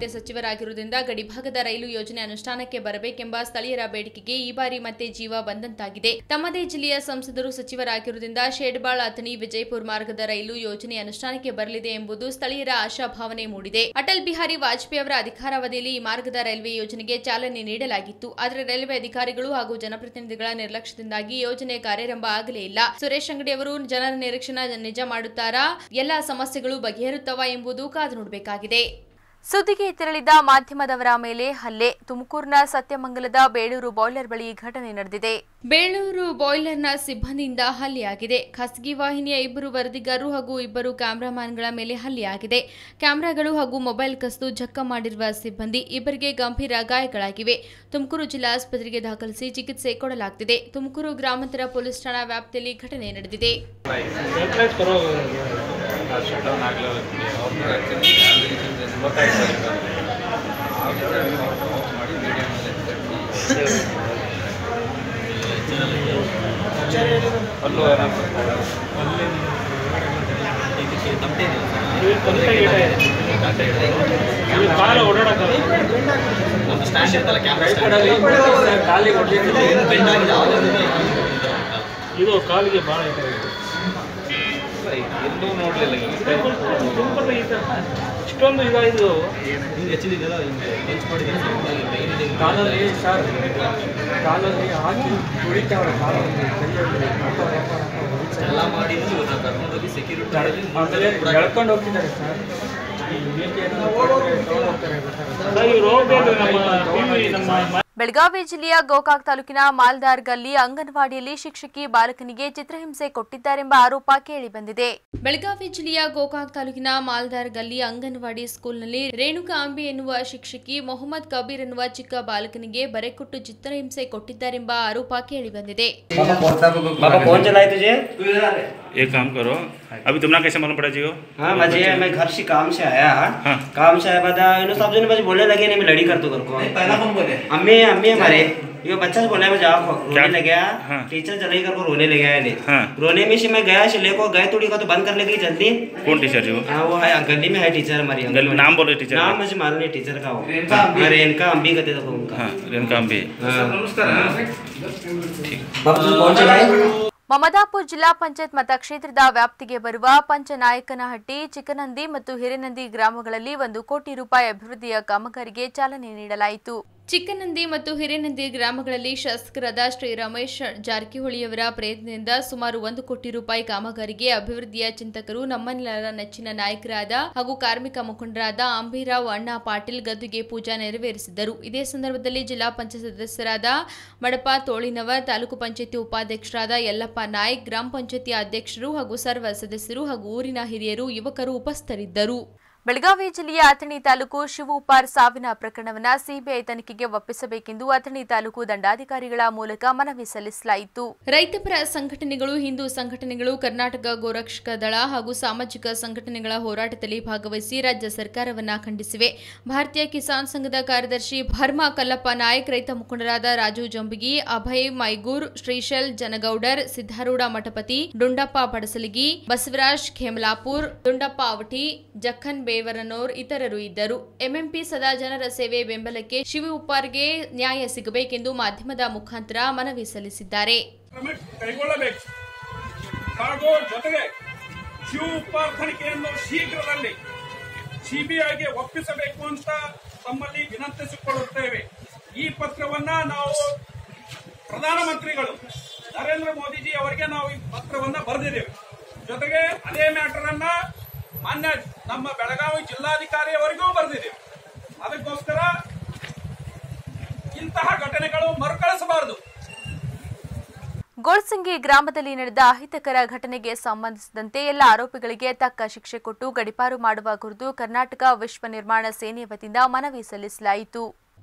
ಖಾತೆ ಸಚಿವರಾಗಿರುವುದರಿಂದ ಗಡಿಭಾಗದ ರೈಲು ಯೋಜನೆ ಅನುಷ್ಠಾನಕ್ಕೆ ಬರಬೇಕೆಂಬ ಸ್ಥಳೀಯರ ಬೇಡಿಕೆಗೆ ಈ ಬಾರಿ ಮತ್ತೆ ಜೀವ ಬಂದಂತಾಗಿದೆ ತಮ್ಮದೇ ಜಿಲ್ಲೆಯ ಸಂಸದರು ಸಚಿವರಾಗಿರುವುದರಿಂದ ಶೇಡ್ಬಾಳ್ ಅಥಣಿ ವಿಜಯಪುರ ಮಾರ್ಗದ ರೈಲು ಯೋಜನೆ ಅನುಷ್ಠಾನಕ್ಕೆ ಬರಲಿದೆ ಎಂಬುದು ಸ್ಥಳೀಯರ ಆಶಾಭಾವನೆ ಮೂಡಿದೆ ಅಟಲ್ ಬಿಹಾರಿ ವಾಜಪೇಯಿ ಅವರ ಅಧಿಕಾರಾವಧಿಯಲ್ಲಿ ಈ ಮಾರ್ಗದ ರೈಲ್ವೆ ಯೋಜನೆಗೆ ಚಾಲನೆ ನೀಡಲಾಗಿತ್ತು ಆದರೆ ರೈಲ್ವೆ ಅಧಿಕಾರಿಗಳು ಹಾಗೂ ಜನಪ್ರತಿನಿಧಿಗಳ ನಿರ್ಲಕ್ಷ್ಯದಿಂದಾಗಿ ಯೋಜನೆ ಕಾರ್ಯಾರಂಭ ಆಗಲೇ ಇಲ್ಲ ಸುರೇಶ್ ಅಂಗಡಿ ಅವರು ಜನರ ನಿರೀಕ್ಷಣೆ ನಿಜ ಮಾಡುತ್ತಾರಾ ಎಲ್ಲಾ ಸಮಸ್ಯೆಗಳು ಬಗೆಹರುತ್ತವಾ ಎಂಬುದು ಕಾದು ನೋಡಬೇಕಾಗಿದೆ ಸುದ್ದಿಗೆ ತೆರಳಿದ ಮಾಧ್ಯಮದವರ ಮೇಲೆ ಹಲ್ಲೆ ತುಮಕೂರಿನ ಸತ್ಯಮಂಗಲದ ಬೇಳೂರು ಬಾಯ್ಲರ್ ಬಳಿ ಘಟನೆ ನಡೆದಿದೆ ಬೇಳೂರು ಬಾಯ್ಲರ್ನ ಸಿಬ್ಬಂದಿಯಿಂದ ಹಲ್ಲೆಯಾಗಿದೆ ಖಾಸಗಿ ವಾಹಿನಿಯ ಇಬ್ಬರು ವರದಿಗಾರರು ಹಾಗೂ ಇಬ್ಬರು ಕ್ಯಾಮೆರಾಮ್ಯಾನ್ಗಳ ಮೇಲೆ ಹಲ್ಲೆಯಾಗಿದೆ ಕ್ಯಾಮೆರಾಗಳು ಹಾಗೂ ಮೊಬೈಲ್ ಕಸಿದು ಜಖ ಮಾಡಿರುವ ಸಿಬ್ಬಂದಿ ಇಬ್ಬರಿಗೆ ಗಂಭೀರ ಗಾಯಗಳಾಗಿವೆ ತುಮಕೂರು ಜಿಲ್ಲಾ ಆಸ್ಪತ್ರೆಗೆ ದಾಖಲಿಸಿ ಚಿಕಿತ್ಸೆ ಕೊಡಲಾಗುತ್ತಿದೆ ತುಮಕೂರು ಗ್ರಾಮಾಂತರ ಪೊಲೀಸ್ ಠಾಣಾ ವ್ಯಾಪ್ತಿಯಲ್ಲಿ ಘಟನೆ ನಡೆದಿದೆ ಇದು ಕಾಲಿಗೆ ಭಾಳ ಎಲ್ಲೂ ನೋಡಲಿಲ್ಲ ಇಷ್ಟೊಂದು ಇದಾಯಿತು ಕಾಲಲ್ಲಿ ಸರ್ ಕಾಲಲ್ಲಿ ಹಾಕಿ ತುಳಿತಾವ್ರೆ ಕಾಲಲ್ಲಿ ಕೈಯಲ್ಲಿ ಎಲ್ಲ ಮಾಡಿ ಆಮೇಲೆ ಎಳ್ಕೊಂಡು ಹೋಗ್ತಿದ್ದಾರೆ ಸರ್ ಈ ಮೇಕೆಯನ್ನು ತಗೊಂಡು ಹೋಗ್ತಾರೆ ಸರ್ ಇವ್ರು ಹೋಗ್ಬೇಕು ನಮ್ಮ ಟಿವಿ ನಮ್ಮ ಬೆಳಗಾವಿ ಜಿಲ್ಲೆಯ ಗೋಕಾಕ್ ತಾಲೂಕಿನ ಮಾಲ್ದಾರ್ ಗಲ್ಲಿ ಅಂಗನವಾಡಿಯಲ್ಲಿ ಶಿಕ್ಷಕಿ ಬಾಲಕನಿಗೆ ಚಿತ್ರಹಿಂಸೆ ಕೊಟ್ಟಿದ್ದಾರೆಂಬ ಆರೋಪ ಕೇಳಿಬಂದಿದೆ ಬೆಳಗಾವಿ ಜಿಲ್ಲೆಯ ಗೋಕಾಕ್ ತಾಲೂಕಿನ ಮಾಲ್ದಾರ್ ಗಲ್ಲಿ ಅಂಗನವಾಡಿ ಸ್ಕೂಲ್ನಲ್ಲಿ ರೇಣುಕಾ ಅಂಬಿ ಎನ್ನುವ ಶಿಕ್ಷಕಿ ಮೊಹಮ್ಮದ್ ಕಬೀರ್ ಎನ್ನುವ ಚಿಕ್ಕ ಬಾಲಕನಿಗೆ ಬರೆಕೊಟ್ಟು ಚಿತ್ರಹಿಂಸೆ ಕೊಟ್ಟಿದ್ದಾರೆಂಬ ಆರೋಪ ಕೇಳಿಬಂದಿದೆ बाबा कौन चलाए तुझे एक काम करो अभी तुमने कैसे मालूम पड़ा जी हो हाँ मजे मैं घर से काम से आया काम से आया बाद इन सब जने मुझे बोलने लगे नहीं मैं लड़ी कर तू कर को पहला कौन बोले अम्मी अम्मी हमारे ये बच्चा से बोला मैं जाओ रोने लग गया टीचर चलाई कर को रोने लग गया ने रोने में से मैं गया से लेको गए थोड़ी को तो बंद कर लेगी जल्दी कौन टीचर जी वो हाँ वो है गली में है टीचर हमारी गली में नाम बोलो टीचर नाम का। मुझे मालूम नहीं टीचर का हो हाँ, रेणुका अम्बी कहते थे उनका हाँ रेणुका अम्बे बाबा तुझे कौन चलाए ಮಮದಾಪುರ ಜಿಲ್ಲಾ ಪಂಚಾಯತ್ ಮತಕ್ಷೇತ್ರದ ವ್ಯಾಪ್ತಿಗೆ ಬರುವ ಪಂಚನಾಯಕನಹಟ್ಟಿ ಚಿಕ್ಕನಂದಿ ಮತ್ತು ಹಿರೇನಂದಿ ಗ್ರಾಮಗಳಲ್ಲಿ ಒಂದು ಕೋಟಿ ರೂಪಾಯಿ ಅಭಿವೃದ್ಧಿಯ ಕಾಮಗಾರಿಗೆ ಚಾಲನೆ ನೀಡಲಾಯಿತು ಚಿಕ್ಕನಂದಿ ಮತ್ತು ಹಿರೇನಂದಿ ಗ್ರಾಮಗಳಲ್ಲಿ ಶಾಸಕರಾದ ಶ್ರೀ ರಮೇಶ್ ಜಾರಕಿಹೊಳಿಯವರ ಪ್ರಯತ್ನದಿಂದ ಸುಮಾರು ಒಂದು ಕೋಟಿ ರೂಪಾಯಿ ಕಾಮಗಾರಿಗೆ ಅಭಿವೃದ್ಧಿಯ ಚಿಂತಕರು ನಮ್ಮೆಲ್ಲರ ನೆಚ್ಚಿನ ನಾಯಕರಾದ ಹಾಗೂ ಕಾರ್ಮಿಕ ಮುಖಂಡರಾದ ಅಂಬಿರಾವ್ ಅಣ್ಣಾ ಪಾಟೀಲ್ ಗದ್ದುಗೆ ಪೂಜಾ ನೆರವೇರಿಸಿದ್ದರು ಇದೇ ಸಂದರ್ಭದಲ್ಲಿ ಜಿಲ್ಲಾ ಪಂಚಾಯತ್ ಸದಸ್ಯರಾದ ಮಡಪ ತೋಳಿನವರ್ ತಾಲೂಕು ಪಂಚಾಯತಿ ಉಪಾಧ್ಯಕ್ಷರಾದ ಯಲ್ಲಪ್ಪ ನಾಯ್ಕ್ ಗ್ರಾಮ ಪಂಚಾಯತಿ ಅಧ್ಯಕ್ಷರು ಹಾಗೂ ಸರ್ವ ಸದಸ್ಯರು ಹಾಗೂ ಊರಿನ ಹಿರಿಯರು ಯುವಕರು ಉಪಸ್ಥಿತರಿದ್ದರು ಬೆಳಗಾವಿ ಜಿಲ್ಲೆಯ ಅಥಣಿ ತಾಲೂಕು ಶಿವೂಪಾರ್ ಸಾವಿನ ಪ್ರಕರಣವನ್ನು ಸಿಬಿಐ ತನಿಖೆಗೆ ಒಪ್ಪಿಸಬೇಕೆಂದು ಅಥಣಿ ತಾಲೂಕು ದಂಡಾಧಿಕಾರಿಗಳ ಮೂಲಕ ಮನವಿ ಸಲ್ಲಿಸಲಾಯಿತು ರೈತಪರ ಸಂಘಟನೆಗಳು ಹಿಂದೂ ಸಂಘಟನೆಗಳು ಕರ್ನಾಟಕ ಗೋರಕ್ಷಕ ದಳ ಹಾಗೂ ಸಾಮಾಜಿಕ ಸಂಘಟನೆಗಳ ಹೋರಾಟದಲ್ಲಿ ಭಾಗವಹಿಸಿ ರಾಜ್ಯ ಸರ್ಕಾರವನ್ನ ಖಂಡಿಸಿವೆ ಭಾರತೀಯ ಕಿಸಾನ್ ಸಂಘದ ಕಾರ್ಯದರ್ಶಿ ಭರ್ಮಾ ಕಲ್ಲಪ್ಪ ನಾಯಕ್ ರೈತ ಮುಖಂಡರಾದ ರಾಜು ಜಂಬಗಿ ಅಭಯ್ ಮೈಗೂರ್ ಶ್ರೀಶೈಲ್ ಜನಗೌಡರ್ ಸಿದ್ದಾರೂಢ ಮಠಪತಿ ಡುಂಡಪ್ಪ ಪಡಸಲಿಗಿ ಬಸವರಾಜ್ ಖೇಮಲಾಪುರ್ ಡುಂಡಪ್ಪ ಅವಟಿ ಜಖನ್ ಬೇವರನೋರ್ ಇತರರು ಇದ್ದರು ಎಂಎಂಪಿ ಸದಾ ಜನರ ಸೇವೆ ಬೆಂಬಲಕ್ಕೆ ಶಿವ ಉಪ್ಪಾರ್ಗೆ ನ್ಯಾಯ ಸಿಗಬೇಕೆಂದು ಮಾಧ್ಯಮದ ಮುಖಾಂತರ ಮನವಿ ಸಲ್ಲಿಸಿದ್ದಾರೆ ಕೈಗೊಳ್ಳಬೇಕು ಹಾಗೂ ಜೊತೆಗೆ ಶಿವ ಉಪ್ಪಾರ್ ತನಿಖೆಯನ್ನು ಶೀಘ್ರದಲ್ಲಿ ಸಿಬಿಐಗೆ ಒಪ್ಪಿಸಬೇಕು ಅಂತ ತಮ್ಮಲ್ಲಿ ವಿನಂತಿಸಿಕೊಳ್ಳುತ್ತೇವೆ ಈ ಪತ್ರವನ್ನ ನಾವು ಪ್ರಧಾನಮಂತ್ರಿಗಳು ನರೇಂದ್ರ ಮೋದಿಜಿ ಅವರಿಗೆ ನಾವು ಈ ಪತ್ರವನ್ನ ಬರೆದಿದ್ದೇವೆ ಜೊತೆಗೆ ಅದೇ ಮ್ಯಾಟರ್ ಅನ್ನ ಮಾನ್ಯ ನಮ್ಮ ಬೆಳಗಾವಿ ಜಿಲ್ಲಾಧಿಕಾರಿ ಅವರಿಗೂ ಬರೆದಿದ್ದೇವೆ ಅದಕ್ಕೋಸ್ಕರ ಇಂತಹ ಘಟನೆಗಳು ಮರುಕಳಿಸಬಾರದು ಗೋಳ್ಸಂಗಿ ಗ್ರಾಮದಲ್ಲಿ ನಡೆದ ಅಹಿತಕರ ಘಟನೆಗೆ ಸಂಬಂಧಿಸಿದಂತೆ ಎಲ್ಲ ಆರೋಪಿಗಳಿಗೆ ತಕ್ಕ ಶಿಕ್ಷೆ ಕೊಟ್ಟು ಗಡಿಪಾರು ಮಾಡುವ ಕುರಿತು ಕರ್ನಾಟಕ ವಿಶ್ವ ನಿರ್ಮಾಣ ಸೇನೆ ವತಿಯಿಂದ ಮನವಿ ಸಲ್ಲಿಸಲಾಯಿತು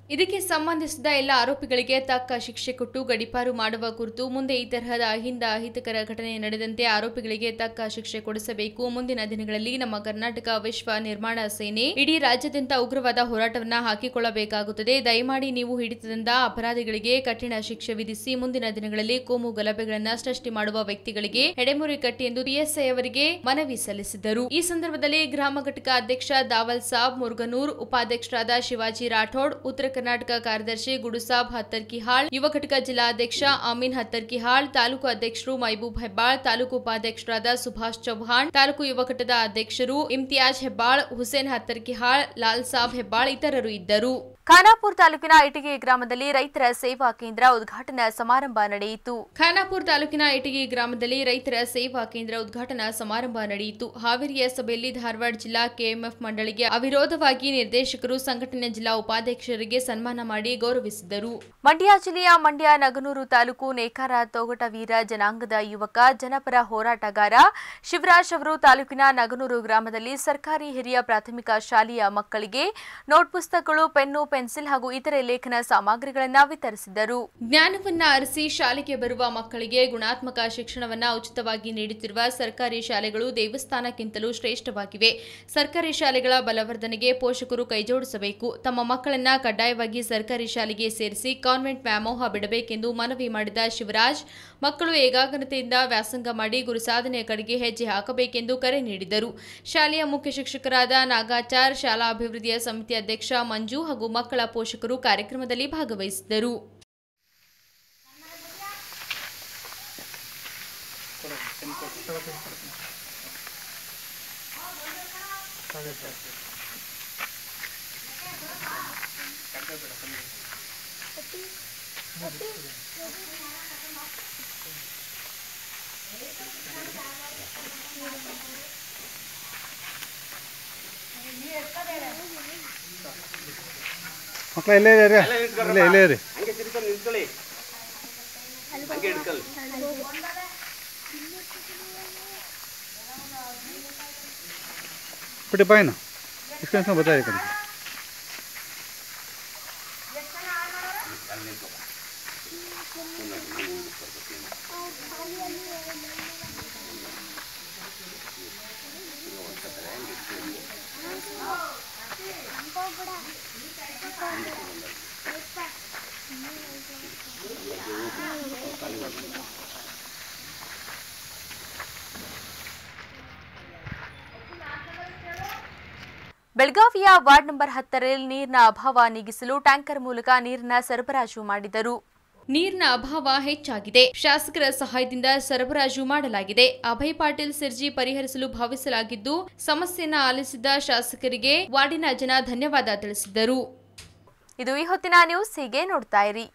ಇದಕ್ಕೆ ಸಂಬಂಧಿಸಿದ ಎಲ್ಲ ಆರೋಪಿಗಳಿಗೆ ತಕ್ಕ ಶಿಕ್ಷೆ ಕೊಟ್ಟು ಗಡಿಪಾರು ಮಾಡುವ ಕುರಿತು ಮುಂದೆ ಈ ತರಹದ ಅಹಿಂದ ಅಹಿತಕರ ಘಟನೆ ನಡೆದಂತೆ ಆರೋಪಿಗಳಿಗೆ ತಕ್ಕ ಶಿಕ್ಷೆ ಕೊಡಿಸಬೇಕು ಮುಂದಿನ ದಿನಗಳಲ್ಲಿ ನಮ್ಮ ಕರ್ನಾಟಕ ವಿಶ್ವ ನಿರ್ಮಾಣ ಸೇನೆ ಇಡೀ ರಾಜ್ಯಾದ್ಯಂತ ಉಗ್ರವಾದ ಹೋರಾಟವನ್ನ ಹಾಕಿಕೊಳ್ಳಬೇಕಾಗುತ್ತದೆ ದಯಮಾಡಿ ನೀವು ಹಿಡಿತದಿಂದ ಅಪರಾಧಿಗಳಿಗೆ ಕಠಿಣ ಶಿಕ್ಷೆ ವಿಧಿಸಿ ಮುಂದಿನ ದಿನಗಳಲ್ಲಿ ಕೋಮು ಗಲಭೆಗಳನ್ನ ಸೃಷ್ಟಿ ಮಾಡುವ ವ್ಯಕ್ತಿಗಳಿಗೆ ಎಡೆಮುರಿ ಕಟ್ಟಿ ಎಂದು ಪಿಎಸ್ಐ ಅವರಿಗೆ ಮನವಿ ಸಲ್ಲಿಸಿದರು ಈ ಸಂದರ್ಭದಲ್ಲಿ ಗ್ರಾಮ ಘಟಕ ಅಧ್ಯಕ್ಷ ದಾವಲ್ ಸಾಬ್ ಮುರುಗನೂರ್ ಉಪಾಧ್ಯಕ್ಷರಾದ ಶಿವಾಜಿ ರಾಠೋಡ್ ಉತ್ತರ ಕರ್ನಾಟಕ ಕಾರ್ಯದರ್ಶಿ ಗುಡುಸಾಬ್ ಹತ್ತರ್ಕಿಹಾಳ್ ಯುವ ಘಟಕ ಜಿಲ್ಲಾಧ್ಯಕ್ಷ ಅಮೀನ್ ಹತ್ತರ್ಕಿಹಾಳ್ ತಾಲೂಕು ಅಧ್ಯಕ್ಷರು ಮೈಬೂಬ್ ಹೆಬ್ಬಾಳ್ ತಾಲೂಕು ಉಪಾಧ್ಯಕ್ಷರಾದ ಸುಭಾಷ್ ಚೌಹಾಣ್ ತಾಲೂಕು ಯುವ ಘಟಕದ ಅಧ್ಯಕ್ಷರು ಇಮ್ತಿಯಾಜ್ ಹೆಬ್ಬಾಳ್ ಹುಸೇನ್ ಹತ್ತರ್ಕಿಹಾಳ್ ಲಾಲ್ ಸಾಬ್ ಹೆಬ್ಬಾಳ್ ಇತರರು ಇದ್ದರು ಖಾನಾಪುರ ತಾಲೂಕಿನ ಇಟಗಿ ಗ್ರಾಮದಲ್ಲಿ ರೈತರ ಸೇವಾ ಕೇಂದ್ರ ಉದ್ಘಾಟನಾ ಸಮಾರಂಭ ನಡೆಯಿತು ಖಾನಾಪುರ ತಾಲೂಕಿನ ಇಟಗಿ ಗ್ರಾಮದಲ್ಲಿ ರೈತರ ಸೇವಾ ಕೇಂದ್ರ ಉದ್ಘಾಟನಾ ಸಮಾರಂಭ ನಡೆಯಿತು ಹಾವೇರಿಯ ಸಭೆಯಲ್ಲಿ ಧಾರವಾಡ ಜಿಲ್ಲಾ ಕೆಎಂಎಫ್ ಮಂಡಳಿಗೆ ಅವಿರೋಧವಾಗಿ ನಿರ್ದೇಶಕರು ಸಂಘಟನೆ ಜಿಲ್ಲಾ ಉಪಾಧ್ಯಕ್ಷರಿಗೆ ಸನ್ಮಾನ ಮಾಡಿ ಗೌರವಿಸಿದರು ಮಂಡ್ಯ ಜಿಲ್ಲೆಯ ಮಂಡ್ಯ ನಗನೂರು ತಾಲೂಕು ನೇಕಾರ ತೋಗಟವೀರ ಜನಾಂಗದ ಯುವಕ ಜನಪರ ಹೋರಾಟಗಾರ ಶಿವರಾಜ್ ಅವರು ತಾಲೂಕಿನ ನಗನೂರು ಗ್ರಾಮದಲ್ಲಿ ಸರ್ಕಾರಿ ಹಿರಿಯ ಪ್ರಾಥಮಿಕ ಶಾಲೆಯ ಮಕ್ಕಳಿಗೆ ನೋಟ್ ಪುಸ್ತಕಗಳು ಪೆನ್ನು ಪೆನ್ಸಿಲ್ ಹಾಗೂ ಇತರೆ ಲೇಖನ ಸಾಮಗ್ರಿಗಳನ್ನು ವಿತರಿಸಿದರು ಜ್ಞಾನವನ್ನ ಅರಸಿ ಶಾಲೆಗೆ ಬರುವ ಮಕ್ಕಳಿಗೆ ಗುಣಾತ್ಮಕ ಶಿಕ್ಷಣವನ್ನ ಉಚಿತವಾಗಿ ನೀಡುತ್ತಿರುವ ಸರ್ಕಾರಿ ಶಾಲೆಗಳು ದೇವಸ್ಥಾನಕ್ಕಿಂತಲೂ ಶ್ರೇಷ್ಠವಾಗಿವೆ ಸರ್ಕಾರಿ ಶಾಲೆಗಳ ಬಲವರ್ಧನೆಗೆ ಪೋಷಕರು ಕೈಜೋಡಿಸಬೇಕು ತಮ್ಮ ಮಕ್ಕಳನ್ನ ಕಡ್ಡಾಯವಾಗಿ ಸರ್ಕಾರಿ ಶಾಲೆಗೆ ಸೇರಿಸಿ ಕಾನ್ವೆಂಟ್ ವ್ಯಾಮೋಹ ಬಿಡಬೇಕೆಂದು ಮನವಿ ಮಾಡಿದ ಶಿವರಾಜ್ ಮಕ್ಕಳು ಏಕಾಗ್ರತೆಯಿಂದ ವ್ಯಾಸಂಗ ಮಾಡಿ ಗುರು ಸಾಧನೆಯ ಕಡೆಗೆ ಹೆಜ್ಜೆ ಹಾಕಬೇಕೆಂದು ಕರೆ ನೀಡಿದರು ಶಾಲೆಯ ಮುಖ್ಯ ಶಿಕ್ಷಕರಾದ ನಾಗಾಚಾರ್ ಶಾಲಾ ಅಭಿವೃದ್ಧಿಯ ಸಮಿತಿ ಅಧ್ಯಕ್ಷ ಮಂಜು ಹಾಗೂ ಮಕ್ಕಳ ಪೋಷಕರು ಕಾರ್ಯಕ್ರಮದಲ್ಲಿ ಭಾಗವಹಿಸಿದ್ದರು ಮಕ್ಕಳ ಇಲ್ಲೇ ಇರಿ ಇಲ್ಲೇ ಇಲ್ಲೇ ಇರಿ ಹಂಗೆ ತಿರ್ಕೊಂಡು ನಿಂತ್ಕೊಳ್ಳಿ ಹಂಗೆ ಹಿಡ್ಕೊಳ್ಳಿ ಬಿಟ್ಟು ಬಾಯಿನ ಇಸ್ಕೊಂಡು ಬರ್ತಾ ಇದ್ದೀನಿ ಬೆಳಗಾವಿಯ ವಾರ್ಡ್ ನಂಬರ್ ಹತ್ತರಲ್ಲಿ ನೀರಿನ ಅಭಾವ ನೀಗಿಸಲು ಟ್ಯಾಂಕರ್ ಮೂಲಕ ನೀರನ್ನ ಸರಬರಾಜು ಮಾಡಿದರು ನೀರಿನ ಅಭಾವ ಹೆಚ್ಚಾಗಿದೆ ಶಾಸಕರ ಸಹಾಯದಿಂದ ಸರಬರಾಜು ಮಾಡಲಾಗಿದೆ ಅಭಯ್ ಪಾಟೀಲ್ ಸಿರ್ಜಿ ಪರಿಹರಿಸಲು ಭಾವಿಸಲಾಗಿದ್ದು ಸಮಸ್ಯೆಯನ್ನ ಆಲಿಸಿದ ಶಾಸಕರಿಗೆ ವಾರ್ಡಿನ ಜನ ಧನ್ಯವಾದ ತಿಳಿಸಿದರು ಇದು ಈ ಹೊತ್ತಿನ ನ್ಯೂಸ್ ಹೀಗೆ ನೋಡ್ತಾ ಇರಿ